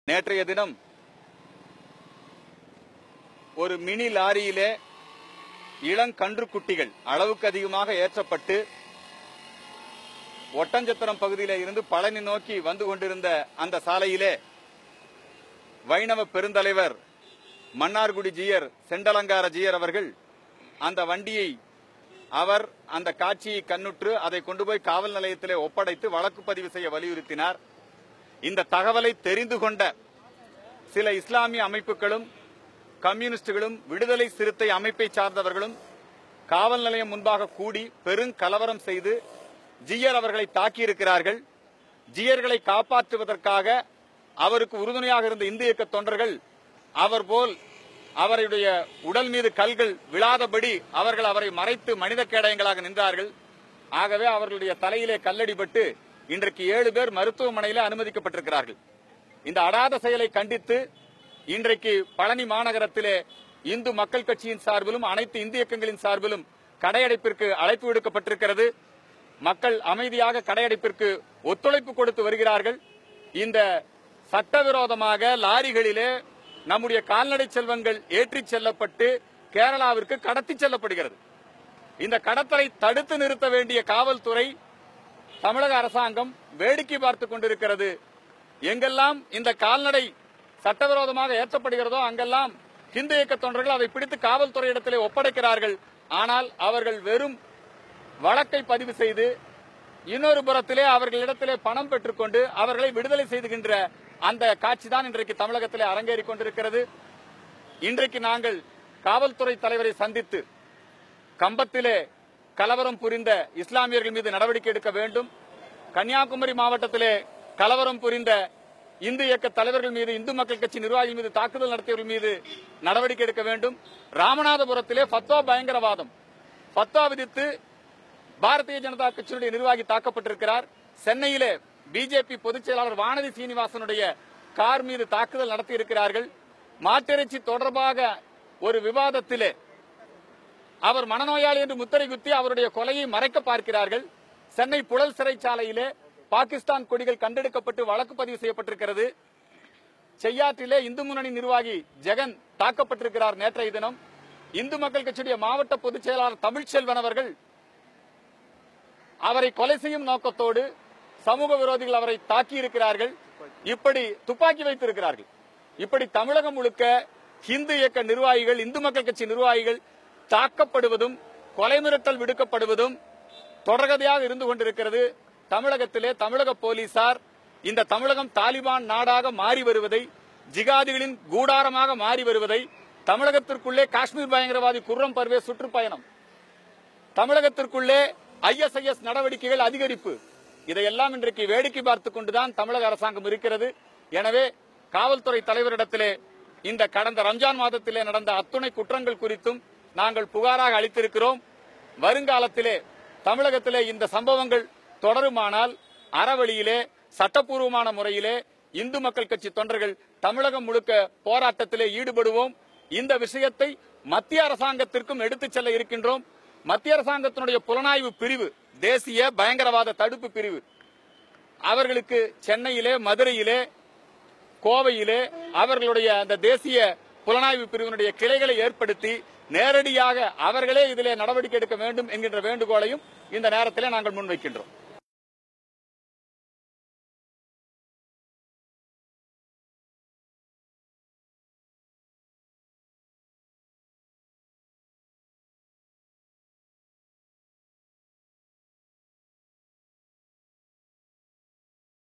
நேற்றைய தினம் ஒரு மினி லாரியிலே இளங்கன்று குட்டிகள் அளவுக்கு அதிகமாக ஏற்றப்பட்டு ஒட்டஞ்சத்திரம் பகுதியில இருந்து பழனி நோக்கி வந்து கொண்டிருந்த அந்த சாலையிலே வைணவ பெருந்தலைவர் மன்னார்குடி ஜீயர் செண்டலங்கார ஜீயர் அவர்கள் அந்த வண்டியை அவர் அந்த காட்சியை கண்ணுற்று அதை கொண்டு போய் காவல் நிலையத்திலே ஒப்படைத்து வழக்கு பதிவு செய்ய வலியுறுத்தினார் இந்த தகவலை தெரிந்து கொண்ட சில இஸ்லாமிய அமைப்புகளும் கம்யூனிஸ்டுகளும் விடுதலை சிறுத்தை அமைப்பை சார்ந்தவர்களும் காவல் நிலையம் முன்பாக கூடி பெருங்கலவரம் செய்து ஜியர் அவர்களை தாக்கியிருக்கிறார்கள் ஜியர்களை காப்பாற்றுவதற்காக அவருக்கு உறுதுணையாக இருந்த இந்து இயக்க தொண்டர்கள் அவர் போல் அவருடைய உடல் மீது கல்கள் விழாதபடி அவர்கள் அவரை மறைத்து மனித கேடயங்களாக நின்றார்கள் ஆகவே அவர்களுடைய தலையிலே கல்லடிபட்டு இன்றைக்கு ஏழு பேர் மருத்துவமனையில் அனுமதிக்கப்பட்டிருக்கிறார்கள் இந்த அடாத செயலை கண்டித்து இன்றைக்கு பழனி மாநகரத்திலே இந்து மக்கள் கட்சியின் சார்பிலும் அனைத்து இந்து இயக்கங்களின் சார்பிலும் கடையடைப்பிற்கு அழைப்பு விடுக்கப்பட்டிருக்கிறது மக்கள் அமைதியாக கடையடைப்பிற்கு ஒத்துழைப்பு கொடுத்து வருகிறார்கள் இந்த சட்டவிரோதமாக லாரிகளிலே நம்முடைய கால்நடை செல்வங்கள் ஏற்றிச் செல்லப்பட்டு கேரளாவிற்கு கடத்தி செல்லப்படுகிறது இந்த கடத்தலை தடுத்து நிறுத்த வேண்டிய காவல்துறை தமிழக அரசாங்கம் வேடிக்கை பார்த்துக் கொண்டிருக்கிறது எங்கெல்லாம் இந்த கால்நடை சட்டவிரோதமாக ஏற்றப்படுகிறதோ அங்கெல்லாம் இந்து இயக்க தொண்டர்கள் அதை பிடித்து காவல்துறையிடத்திலே ஒப்படைக்கிறார்கள் ஆனால் அவர்கள் வெறும் வழக்கை பதிவு செய்து இன்னொரு புறத்திலே அவர்களிடத்திலே பணம் பெற்றுக்கொண்டு அவர்களை விடுதலை செய்துகின்ற அந்த காட்சி தான் இன்றைக்கு தமிழகத்திலே அரங்கேறிக் கொண்டிருக்கிறது இன்றைக்கு நாங்கள் காவல்துறை தலைவரை சந்தித்து கம்பத்திலே கலவரம் புரிந்த இஸ்லாமியர்கள் மீது நடவடிக்கை எடுக்க வேண்டும் கன்னியாகுமரி மாவட்டத்திலே கலவரம் புரிந்த இந்து இயக்க தலைவர்கள் மீது இந்து மக்கள் கட்சி நிர்வாகிகள் மீது தாக்குதல் நடத்தியவர்கள் மீது நடவடிக்கை எடுக்க வேண்டும் ராமநாதபுரத்திலே ஃபத்வா பயங்கரவாதம் ஃபத்வா விதித்து பாரதிய ஜனதா கட்சியினுடைய நிர்வாகி தாக்கப்பட்டிருக்கிறார் சென்னையிலே பிஜேபி பொதுச் செயலாளர் வானதி சீனிவாசனுடைய கார் மீது தாக்குதல் நடத்தியிருக்கிறார்கள் மாட்டிறைச்சி தொடர்பாக ஒரு விவாதத்திலே அவர் மனநோயாளி என்று முத்திரை குத்தி அவருடைய கொலையை மறைக்க பார்க்கிறார்கள் சென்னை புழல் சிறைச்சாலையிலே பாகிஸ்தான் கொடிகள் கண்டெடுக்கப்பட்டு வழக்கு பதிவு செய்யப்பட்டிருக்கிறது செய்யாற்றிலே இந்து முன்னணி நிர்வாகி ஜெகன் தாக்கப்பட்டிருக்கிறார் நேற்றைய தினம் இந்து மக்கள் கட்சியுடைய மாவட்ட பொதுச் செயலாளர் தமிழ்ச்செல்வன் அவர்கள் அவரை கொலை செய்யும் நோக்கத்தோடு சமூக விரோதிகள் அவரை தாக்கி இருக்கிறார்கள் இப்படி துப்பாக்கி வைத்திருக்கிறார்கள் இப்படி தமிழகம் முழுக்க இந்து இயக்க நிர்வாகிகள் இந்து மக்கள் கட்சி நிர்வாகிகள் தாக்கப்படுவதும் கொலை மிரட்டல் விடுக்கப்படுவதும் தொடர்கதையாக இருந்து கொண்டிருக்கிறது தமிழகத்திலே தமிழக போலீசார் இந்த தமிழகம் தாலிபான் நாடாக மாறி வருவதை ஜிகாதிகளின் கூடாரமாக மாறி வருவதை தமிழகத்திற்குள்ளே காஷ்மீர் பயங்கரவாதி குர்ரம் பர்வே சுற்றுப்பயணம் தமிழகத்திற்குள்ளே ஐஎஸ்ஐஎஸ் நடவடிக்கைகள் அதிகரிப்பு இதையெல்லாம் இன்றைக்கு வேடிக்கை பார்த்துக் கொண்டுதான் தமிழக அரசாங்கம் இருக்கிறது எனவே காவல்துறை தலைவரிடத்திலே இந்த கடந்த ரம்ஜான் மாதத்திலே நடந்த அத்துணை குற்றங்கள் குறித்தும் நாங்கள் புகாராக அளித்திருக்கிறோம் வருங்காலத்திலே தமிழகத்திலே இந்த சம்பவங்கள் தொடருமானால் அறவழியிலே சட்டப்பூர்வமான முறையிலே இந்து மக்கள் கட்சி தொண்டர்கள் தமிழகம் முழுக்க போராட்டத்திலே ஈடுபடுவோம் இந்த விஷயத்தை மத்திய அரசாங்கத்திற்கும் எடுத்துச் செல்ல இருக்கின்றோம் மத்திய அரசாங்கத்தினுடைய புலனாய்வு பிரிவு தேசிய பயங்கரவாத தடுப்பு பிரிவு அவர்களுக்கு சென்னையிலே மதுரையிலே கோவையிலே அவர்களுடைய அந்த தேசிய புலனாய்வு பிரிவினுடைய கிளைகளை ஏற்படுத்தி நேரடியாக அவர்களே இதிலே நடவடிக்கை எடுக்க வேண்டும் என்கின்ற வேண்டுகோளையும் இந்த நேரத்திலே நாங்கள் முன்வைக்கின்றோம்